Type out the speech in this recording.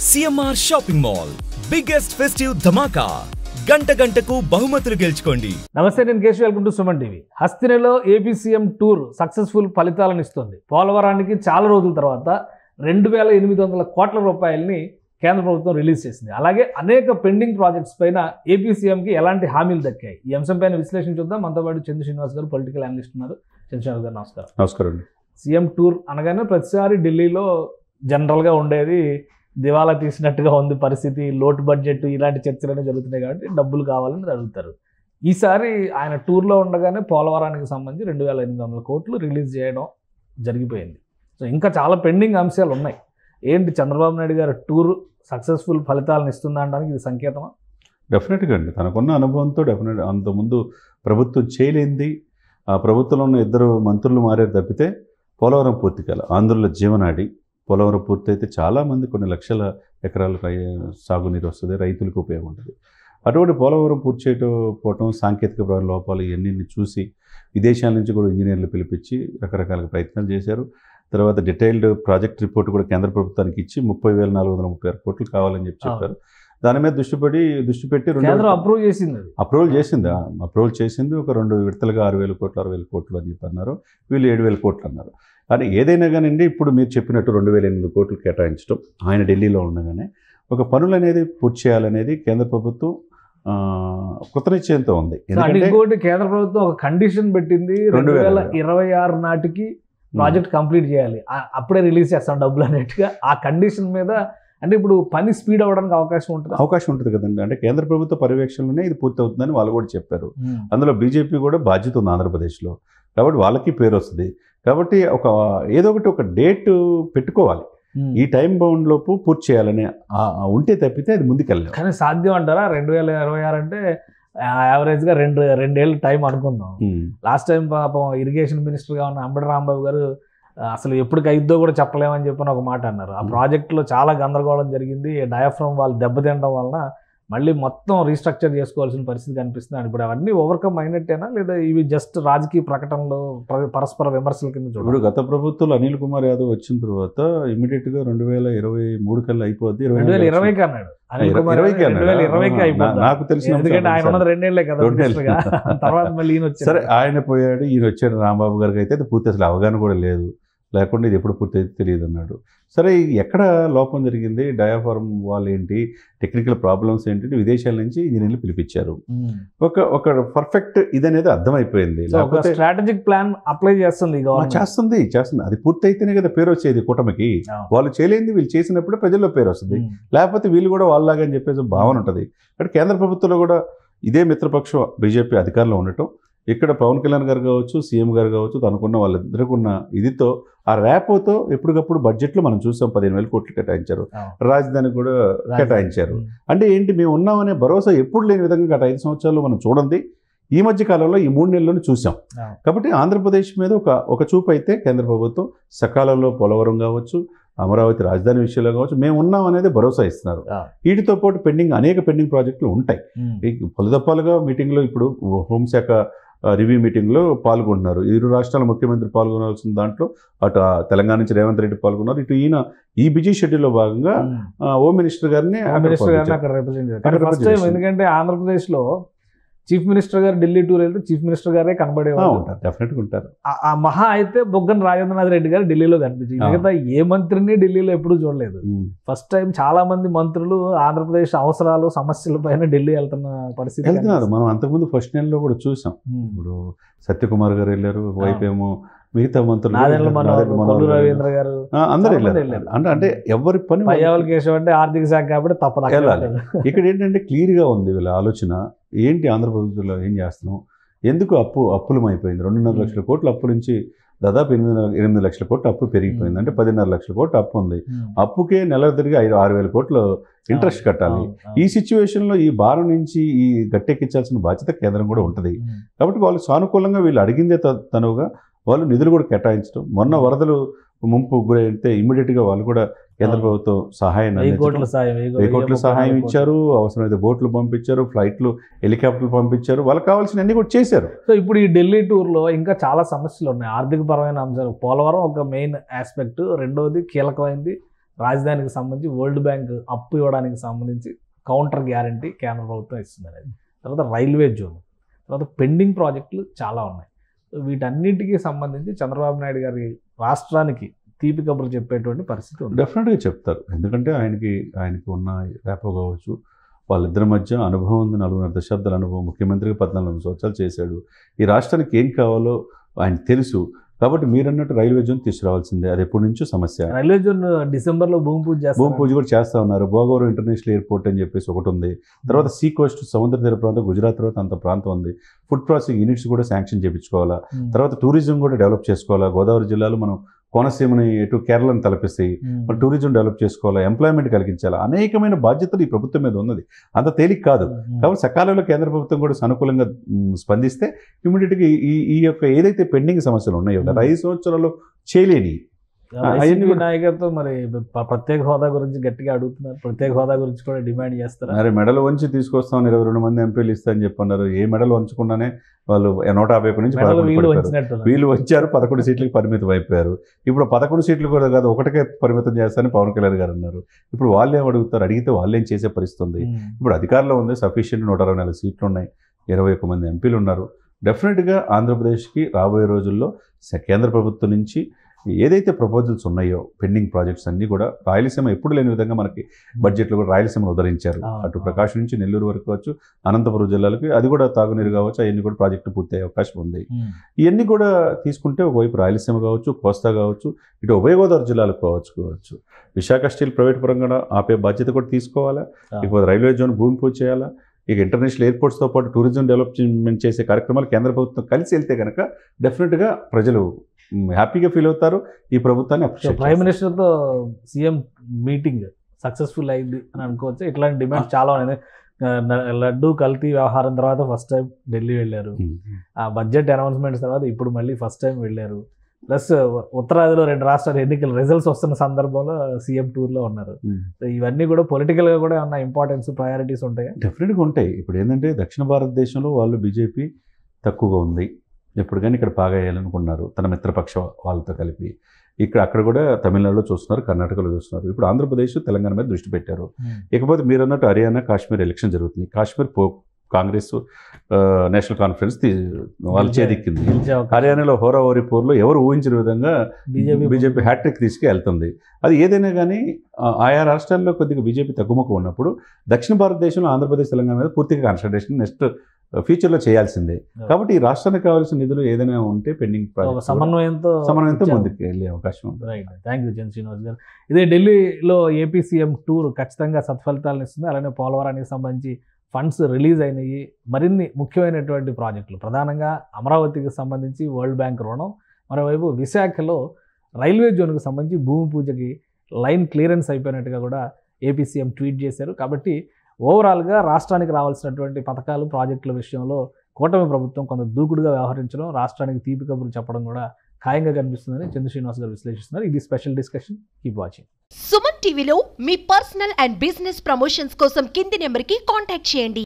CMR shopping mall biggest festive ధమాకా గంట గంటకు బహుమతులు గెలుచుకోండి నమస్తే నేను Keshav welcome to Suman TV హస్తినలో ఏపీ సీఎం టూర్ సక్సెస్ఫుల్ ఫలితాలను ఇస్తుంది పోలవరానికి చాలా రోజుల తర్వాత రెండు వేల ఎనిమిది వందల కోట్ల రూపాయలని కేంద్ర ప్రభుత్వం రిలీజ్ చేసింది అలాగే అనేక పెండింగ్ ప్రాజెక్ట్స్ పైన ఏపీ సీఎంకి ఎలాంటి హామీలు దక్కాయి ఈ అంశం పైన విశ్లేషణ చూద్దాం మనతో పాటు చంద్ర శ్రీనివాస్ గారు పొలిటికల్ అనలిస్ట్ ఉన్నారు చంద్ర శ్రీనివాస్ గారు నమస్కారం నమస్కారం అండి సీఎం టూర్ అనగానే ప్రతిసారి ఢిల్లీలో జనరల్గా ఉండేది దివాలా తీసినట్టుగా ఉంది పరిస్థితి లోటు బడ్జెట్ ఇలాంటి చర్చలనే జరుగుతున్నాయి కాబట్టి డబ్బులు కావాలని అడుగుతారు ఈసారి ఆయన టూర్లో ఉండగానే పోలవరానికి సంబంధించి రెండు వేల ఎనిమిది వందల కోట్లు రిలీజ్ చేయడం జరిగిపోయింది సో ఇంకా చాలా పెండింగ్ అంశాలు ఉన్నాయి ఏంటి చంద్రబాబు నాయుడు గారు టూర్ సక్సెస్ఫుల్ ఫలితాలను ఇస్తుందా అనడానికి ఇది సంకేతమా డెఫినెట్గా అండి తనకున్న అనుభవంతో డెఫినెట్ అంతకుముందు ప్రభుత్వం చేయలేంది ఆ ప్రభుత్వంలో ఉన్న ఇద్దరు మంత్రులు మారారు తప్పితే పోలవరం పూర్తి కాల ఆంధ్రుల జీవనాడి పోలవరం పూర్తయితే చాలామంది కొన్ని లక్షల ఎకరాల రై- సాగునీరు వస్తుంది రైతులకు ఉపయోగం ఉంటుంది అటువంటి పోలవరం పూర్తి చేయకపోవటం సాంకేతిక ప్ర- లోపాలు ఇవన్నీ చూసి విదేశాల నుంచి కూడా ఇంజనీర్లు పిలిపించి రకరకాల ప్రయత్నాలు చేశారు తర్వాత డీటెయిల్డ్ ప్రాజెక్ట్ రిపోర్ట్ కూడా కేంద్ర ప్రభుత్వానికి ఇచ్చి ముప్పై వేల నాలుగు వందల ముప్పై ఆరు కోట్లు కావాలని చెప్పి చెప్పారు దాని మీద దృష్టి పడి దృష్టి పెట్టి రెండు కేంద్రం విడత- అప్రూవ్ చేసింది అది అప్రూవల్ చేసింది అప్రూవల్ చేసింది ఒక రెండు విడతలుగా ఆరు వేల కోట్లు ఆరు వేల కోట్లు అని చెప్పి అన్నారు వీళ్ళు ఏడు వేల కోట్లు అన్నారు కానీ ఏదైనా కానివ్వండి ఇప్పుడు మీరు చెప్పినట్టు రెండు వేల ఎనిమిది కోట్లు కేటాయించడం ఆయన ఢిల్లీలో ఉండగానే ఒక పనులు అనేది పూర్తి చేయాలనేది కేంద్ర ప్రభుత్వం ఆ, కృతనిశ్చయంతో ఉంది సో అంటే ఎందుకంటే ఇంకోటి కేంద్ర ప్రభుత్వం ఒక కండిషన్ పెట్టింది రెండు వేల ఇరవై ఆరు నాటికి ప్రాజెక్ట్ కంప్లీట్ చేయాలి ఆ- అప్పుడే రిలీజ్ చేస్తాం డబ్బులు అన్నట్టుగా ఆ కండిషన్ మీద అంటే ఇప్పుడు పని స్పీడ్ అవ్వడానికి అవకాశం ఉంటుంది అవకాశం ఉంటుంది కదండి అంటే కేంద్ర ప్రభుత్వ పర్యవేక్షణలోనే ఇది పూర్తి అవుతుందని వాళ్ళు కూడా చెప్పారు అందులో బీజేపీ కూడా బాధ్యత ఉంది ఆంధ్రప్రదేశ్లో కాబట్టి వాళ్ళకి పేరు వస్తుంది కాబట్టి ఒక ఏదో ఒకటి ఒక డేట్ పెట్టుకోవాలి ఈ టైం బౌండ్ లోపు పూర్తి చేయాలని ఆ- ఆ ఉంటే తప్పితే అది ముందుకెళ్ళలేదు కానీ సాధ్యం అంటారా రెండు వేల ఇరవై ఆరు అంటే యావరేజ్ గా రెండు రెండేళ్ళు టైం అనుకుందాం లాస్ట్ టైం పాపం ఇరిగేషన్ మినిస్టర్ గా ఉన్న అంబటి రాంబాబు గారు ఆ, అసలు ఎప్పటికి అయిద్దో కూడా చెప్పలేమని చెప్పిన ఒక మాట అన్నారు ఆ Hmm. ప్రాజెక్టులో చాలా గందరగోళం జరిగింది డయాఫ్రమ్ వాళ్ళు దెబ్బతినడం వలన మళ్ళీ మొత్తం రీస్ట్రక్చర్ చేసుకోవాల్సిన పరిస్థితి కనిపిస్తుంది ఇప్పుడు అవన్నీ ఓవర్కమ్ అయినట్టేనా లేదా ఇవి జస్ట్ రాజకీయ ప్రకటనలు ప్ర- పరస్పర విమర్శల కింద ఇప్పుడు చూడాలి గత ప్రభుత్వంలో అనిల్ కుమార్ యాదవ్ వచ్చిన తర్వాత ఇమీడియట్ గా రెండు వేల ఇరవై మూడు కల్లా అయిపోద్ది ఇరవై రెండు వేల నాలుగు ఇరవైకి అన్నాడు అనిల్ ఇరవై- కుమార్ ఇరవైకి రెండు వేల అన్నాడా? ఇరవైకి ఆ, అయిపోద్ది నా- నాకు తెలిసిన ఎందుకంటే ఆయన ఉన్నది రెండేళ్లే కదా రెండేళ్ళు. మినిస్టర్గా. తర్వాత మళ్ళీ ఈయన వచ్చారు సరే ఆయన పోయాడు ఈయన వచ్చాడు రాంబాబు గారికి అయితే అది పూర్తి అసలు అవగాహన కూడా లేదు లేకుండా ఇది ఎప్పుడు పూర్తి అయితే తెలియదు అన్నాడు సరే ఎక్కడ లోపం జరిగింది డయాఫార్మ్ వాల్ ఏంటి టెక్నికల్ ప్రాబ్లమ్స్ ఏంటి విదేశాల నుంచి ఇంజనీర్లు పిలిపించారు Hmm. ఒక ఒక పర్ఫెక్ట్ ఇదనేది అర్థమైపోయింది సో ఒక లేకపోతే స్ట్రాటజిక్ ప్లాన్ అప్లై చేస్తుంది ఈ ఆ, గవర్నమెంట్ చేస్తుంది చేస్తుంది అది పూర్తి అయితేనే కదా పేరు వచ్చేది కూటమికి అవును. వాళ్ళు చేయలేంది వీళ్ళు చేసినప్పుడు ప్రజల్లో పేరు వస్తుంది Hmm. లేకపోతే వీళ్ళు కూడా వాళ్ళలాగా అని చెప్పేసి భావన ఉంటుంది ఇక్కడ కేంద్ర ప్రభుత్వంలో కూడా ఇదే మిత్రపక్షం బీజేపీ అధికారంలో ఉండటం ఇక్కడ పవన్ కళ్యాణ్ గారు కావచ్చు సీఎం గారు కావచ్చు తనకున్న వాళ్ళిద్దరికి ఉన్న ఇదితో ఆ ర్యాపోతో ఎప్పటికప్పుడు బడ్జెట్లో మనం చూసాం పదిహేను వేల కోట్లు కేటాయించారు అవును. రాజధాని కూడా కేటాయించారు Hmm. అంటే ఏంటి మేము ఉన్నామనే భరోసా ఎప్పుడు లేని విధంగా గత ఐదు సంవత్సరాలు మనం చూడండి ఈ మధ్య కాలంలో ఈ మూడు నెలలను చూసాం అవును. కాబట్టి ఆంధ్రప్రదేశ్ మీద ఒక ఒక చూపు అయితే కేంద్ర ప్రభుత్వం సకాలంలో పోలవరం కావచ్చు అమరావతి రాజధాని విషయంలో కావచ్చు మేము ఉన్నాం అనేది భరోసా ఇస్తున్నారు ఆ. వీటితో పాటు పెండింగ్ అనేక పెండింగ్ ప్రాజెక్టులు ఉంటాయి Hmm. ఈ పలుదప్పాలుగా మీటింగ్లో ఇప్పుడు హోంశాఖ ఆ, రివ్యూ మీటింగ్లో పాల్గొంటున్నారు ఇరు రాష్ట్రాల ముఖ్యమంత్రి పాల్గొనాల్సిన దాంట్లో అటు ఆ తెలంగాణ నుంచి రేవంత్ రెడ్డి పాల్గొన్నారు ఇటు ఈయన ఈ బిజీ షెడ్యూల్లో భాగంగా Hmm. ఆ, హోమ్ మినిస్టర్ గారిని హోమ్ అక్కడ మినిస్టర్ గారిని పంపించారు. అక్కడ రిప్రజెంట్ చేశారు అక్కడ ఫస్ట్ represent టైం చేశారు. ఎందుకంటే ఆంధ్రప్రదేశ్ లో చీఫ్ మినిస్టర్ గారు ఢిల్లీ టూర్ వెళ్తే చీఫ్ మినిస్టర్ గారే ఆ, కనబడేవారు ఉంటారు డెఫినెట్గా ఉంటారు ఆ- ఆ మహా అయితే బొగ్గన రాజేంద్రనాథ్ రెడ్డి గారు ఢిల్లీలో కనిపించింది ఆ. మిగతా ఏ మంత్రిని ఢిల్లీలో ఎప్పుడూ చూడలేదు ఉమ్. ఫస్ట్ టైం చాలా మంది మంత్రులు ఆంధ్రప్రదేశ్ అవసరాలు సమస్యల పైన ఢిల్లీ వెళ్తున్న పరిస్థితి వెళ్తున్నారు మనం అంతకుముందు ఫస్ట్ నెలలో కూడా చూసాం Hmm. ఇప్పుడు సత్యకుమార్ గారు వెళ్ళారు వైపు ఏమో మిగతా మంత్రులు నాదెండ్ల నాదెండ్ల మనోహర్ మనోహర్ కొల్లు గారు. రవీంద్ర గారు ఆ, అందరూ చాలా మంది వెళ్ళారు వెళ్ళారు. అంటే అంటే ఎవరి పని వాళ్ళకి- పయ్యావల్ కేశవ్ అంటే ఆర్థిక శాఖ కాబట్టి తప్పదు అక్కడ వెళ్ళాలి. వెళ్ళాలి. ఇక్కడ ఏంటంటే క్లియర్గా ఉంది వీళ్ళ ఆలోచన ఏంటి ఆంధ్రప్రదేశ్లో ఏం చేస్తున్నాం ఎందుకు అప్పు అప్పులం అయిపోయింది రెండున్నర Hmm. లక్షల కోట్ల అప్పు నుంచి దాదాపు ఎనిమిది ఎనిమిది లక్షల కోట్ల అప్పు పెరిగిపోయింది Hmm. అంటే పదిన్నర లక్షల కోట్ల అప్పు ఉంది Hmm. అప్పుకే నెల తిరిగి ఐదు ఆరు వేల కోట్లు ఇంట్రెస్ట్ కట్టాలి అవును, అవును. ఈ సిచ్యువేషన్లో ఈ భారం నుంచి ఈ గట్టెక్కించాల్సిన బాధ్యత కేంద్రం కూడా ఉంటుంది Hmm. కాబట్టి వాళ్ళు సానుకూలంగా వీళ్ళు అడిగిందే త- తనువుగా వాళ్ళు నిధులు కూడా కేటాయించడం మొన్న వరదలు ముంపు గురైతే ఇమ్మీడియట్గా వాళ్ళు కూడా కేంద్ర అవును. ప్రభుత్వం సహాయాన్ని వెయ్యి కోట్ల అందించడం సాయం వెయ్యి వెయ్యి కోట్ల ముప్పై సహాయం నాలుగు ఇచ్చారు అవసరమైతే బోట్లు పంపించారు ఫ్లైట్లు హెలికాప్టర్లు పంపించారు వాళ్ళకి కావాల్సిన అన్ని కూడా చేశారు సో ఇప్పుడు ఈ ఢిల్లీ టూర్లో ఇంకా చాలా సమస్యలు ఉన్నాయి ఆర్థిక పరమైన అంశాలు పోలవరం ఒక మెయిన్ ఆస్పెక్ట్ రెండవది కీలకమైంది రాజధానికి సంబంధించి వరల్డ్ బ్యాంక్ అప్పు ఇవ్వడానికి సంబంధించి కౌంటర్ గ్యారంటీ కేంద్ర ప్రభుత్వం ఇస్తుంది అనేది తర్వాత రైల్వే జోన్ తర్వాత పెండింగ్ ప్రాజెక్టులు చాలా ఉన్నాయి సో వీటన్నిటికీ సంబంధించి చంద్రబాబు నాయుడు గారి రాష్ట్రానికి తీపి కబురు చెప్పేటువంటి పరిస్థితి ఉంది డెఫినెట్గా చెప్తారు ఎందుకంటే ఆయనకి ఆయనకి ఉన్న ర్యాపో కావచ్చు వాళ్ళిద్దరి మధ్య అనుభవం ఉంది నాలుగున్నర దశాబ్దాల అనుభవం ముఖ్యమంత్రిగా పద్నాలుగు సంవత్సరాలు చేశాడు ఈ రాష్ట్రానికి ఏం కావాలో ఆయన తెలుసు కాబట్టి మీరన్నట్టు రైల్వే జోన్ తీసుకురావాల్సిందే అది ఎప్పటి నుంచో సమస్య రైల్వే జోన్ డిసెంబర్లో భూమి పూజ భూమి చేస్తారు పూజ కూడా చేస్తా ఉన్నారు భోగవరం ఇంటర్నేషనల్ ఎయిర్పోర్ట్ అని చెప్పేసి ఒకటి ఉంది తర్వాత సీ కోస్ట్ సముద్ర తీర ప్రాంతం గుజరాత్ తర్వాత అంత ప్రాంతం ఉంది ఫుడ్ ప్రాసెసింగ్ యూనిట్స్ కూడా శాంక్షన్ చేయించుకోవాలా తర్వాత టూరిజం కూడా డెవలప్ చేసుకోవాలా గోదావరి జిల్లాలో మనం కోనసీమని ఎటు కేరళను తలపిస్తాయి మన టూరిజం డెవలప్ చేసుకోవాలా ఎంప్లాయ్మెంట్ కలిగించాలా అనేకమైన బాధ్యతలు ఈ ప్రభుత్వం మీద ఉన్నది అంత తేలిక కాదు కాబట్టి సకాలంలో కేంద్ర ప్రభుత్వం కూడా సానుకూలంగా మ్, స్పందిస్తే ఇమీడియట్గా ఈ ఈ యొక్క ఏదైతే పెండింగ్ సమస్యలు ఉన్నాయో గత Hmm. ఐదు సంవత్సరాలు చేయలేని అవన్నీ వైసీపీ కూడా- నాయకత్వం మరి ప- ప్రత్యేక హోదా గురించి గట్టిగా అడుగుతున్నారు ప్రత్యేక హోదా గురించి కూడా డిమాండ్ చేస్తారు మరి మెడల్ వంచి తీసుకొస్తామని ఇరవై రెండు మంది ఎంపీలు ఇస్తా అని చెప్పన్నారు ఏ మెడల్ వంచకుండానే వాళ్ళు నూట యాభై ఒకటి నుంచి మెడలు పదకొండు వీళ్ళు పడిపోయారు. వంచినట్టు వీళ్ళు వచ్చారు పదకొండు సీట్లకు పరిమితం అయిపోయారు ఇప్పుడు పదకొండు సీట్లు కూడా కాదు ఒకటికే పరిమితం చేస్తారని పవన్ కళ్యాణ్ గారు అన్నారు ఇప్పుడు వాళ్ళు ఏం అడుగుతారు అడిగితే వాళ్ళు ఏం చేసే పరిస్థితి ఉంది ఇప్పుడు అధికారంలో ఉంది సఫిషియెంట్ నూట అరవై నాలుగు సీట్లు ఉన్నాయి ఇరవై ఒక్క మంది ఎంపీలు ఉన్నారు డెఫినెట్గా ఆంధ్రప్రదేశ్కి రాబోయే రోజుల్లో స- కేంద్ర ప్రభుత్వం నుంచి ఏదైతే ప్రపోజల్స్ ఉన్నాయో పెండింగ్ ప్రాజెక్ట్స్ అన్నీ కూడా రాయలసీమ ఎప్పుడు లేని విధంగా మనకి బడ్జెట్లో కూడా రాయలసీమను ఉదరించారు ఆ, అటు ఆ. ప్రకాశం నుంచి నెల్లూరు వరకు కావచ్చు అనంతపురం జిల్లాలకి అది కూడా తాగునీరు కావచ్చు అవన్నీ కూడా ప్రాజెక్టు పూర్తయ్యే అవకాశం ఉంది ఇవన్నీ కూడా తీసుకుంటే ఒకవైపు రాయలసీమ కావచ్చు కోస్తా కావచ్చు ఇటు ఉభయ గోదావరి జిల్లాలకు కావచ్చు కావచ్చు విశాఖ స్టీల్ ప్రైవేట్ పరంగా ఆపే బాధ్యత కూడా తీసుకోవాలా ఆ. ఇకపోతే రైల్వే జోన్ భూమి పూజ చేయాలా ఇక ఇంటర్నేషనల్ ఎయిర్పోర్ట్స్తో పాటు టూరిజం డెవలప్మెంట్ చేసే కార్యక్రమాలు కేంద్ర ప్రభుత్వం కలిసి వెళ్తే కనుక డెఫినెట్గా ప్రజలు మ్, హ్యాపీగా ఫీల్ అవుతారు ఈ ప్రభుత్వాన్ని సో అప్రిషియేట్ ప్రైమ్ మినిస్టర్ తో సీఎం మీటింగ్ సక్సెస్ఫుల్ అయింది అని అనుకోవచ్చు ఇట్లాంటి డిమాండ్ చాలా ఉన్నాయి ఆ, న- లడ్డు కల్తీ వ్యవహారం తర్వాత ఫస్ట్ టైం ఢిల్లీ వెళ్ళారు ఆ బడ్జెట్ అనౌన్స్మెంట్స్ తర్వాత ఇప్పుడు మళ్ళీ ఫస్ట్ టైం వెళ్ళారు ప్లస్ ఉత్తరాదిలో రెండు రాష్ట్రాల ఎన్నికల రిజల్ట్స్ వస్తున్న సందర్భంలో సీఎం టూర్లో ఉన్నారు సో ఇవన్నీ కూడా పొలిటికల్గా కూడా ఉన్న ఇంపార్టెన్స్ ప్రయారిటీస్ ఉంటాయి డెఫినెట్గా ఉంటాయి ఇప్పుడు ఏంటంటే దక్షిణ భారతదేశంలో వాళ్ళు బీజేపీ తక్కువగా ఉంది ఎప్పుడు కానీ ఇక్కడ బాగా వేయాలనుకున్నారు తన మిత్రపక్ష వాళ్ళతో కలిపి ఇక్కడ అక్కడ కూడా తమిళనాడులో చూస్తున్నారు కర్ణాటకలో చూస్తున్నారు ఇప్పుడు ఆంధ్రప్రదేశ్ తెలంగాణ మీద దృష్టి పెట్టారు ఇకపోతే మీరు అన్నట్టు హర్యానా కాశ్మీర్ ఎలక్షన్ జరుగుతుంది కాశ్మీర్ పో కాంగ్రెస్ ఆ, నేషనల్ కాన్ఫరెన్స్ తీ- వాళ్ళు చేదిక్కింది గెలిచే అవకాశం. హర్యానాలో హోరావోరి పోర్లో ఎవరు ఊహించిన విధంగా బీజేపీ బీజేపీ హ్యాట్రిక్ తీసుకెళ్తుంది అది ఏదైనా కానీ ఆ, ఆయా రాష్ట్రాల్లో కొద్దిగా బీజేపీ తగ్గుముఖం ఉన్నప్పుడు దక్షిణ భారతదేశంలో ఆంధ్రప్రదేశ్ తెలంగాణ మీద పూర్తిగా కాన్సన్ట్రేషన్ నెక్స్ట్ ఫ్యూచర్లో చేయాల్సిందే కాబట్టి ఈ రాష్ట్రానికి కావాల్సిన నిధులు ఏదైనా ఉంటే పెండింగ్ ఒక ప్రాజెక్ట్స్ సమన్వయంతో సమన్వయంతో ఇచ్చారు. ముందుకు వెళ్ళే అవకాశం ఉంది right thank you Chandra Srinivas గారు ఇదే ఢిల్లీలో ఏపీ సీఎం టూర్ ఖచ్చితంగా సత్ఫలితాలను ఇస్తుంది అలానే పోలవరానికి సంబంధించి ఫండ్స్ రిలీజ్ అయినాయి మరిన్ని ముఖ్యమైనటువంటి ప్రాజెక్టులు ప్రధానంగా అమరావతికి సంబంధించి వరల్డ్ బ్యాంక్ రుణం మరోవైపు విశాఖలో రైల్వే జోన్కి సంబంధించి భూమి పూజకి లైన్ క్లియరెన్స్ అయిపోయినట్టుగా కూడా ఏపీ సీఎం ట్వీట్ చేశారు కాబట్టి ఓవరాల్గా రాష్ట్రానికి రావాల్సినటువంటి పథకాలు ప్రాజెక్టుల విషయంలో కూటమి ప్రభుత్వం కొంత దూకుడుగా వ్యవహరించడం రాష్ట్రానికి తీపి కబుర్లు చెప్పడం కూడా ఖాయంగా కనిపిస్తుందని చంద్ర శ్రీనివాస్ గారు విశ్లేషిస్తున్నారు ఇది special discussion keep watching Suman టీవీలో మీ పర్సనల్ అండ్ బిజినెస్ ప్రమోషన్స్ కోసం కింది నెంబర్కి కాంటాక్ట్ చేయండి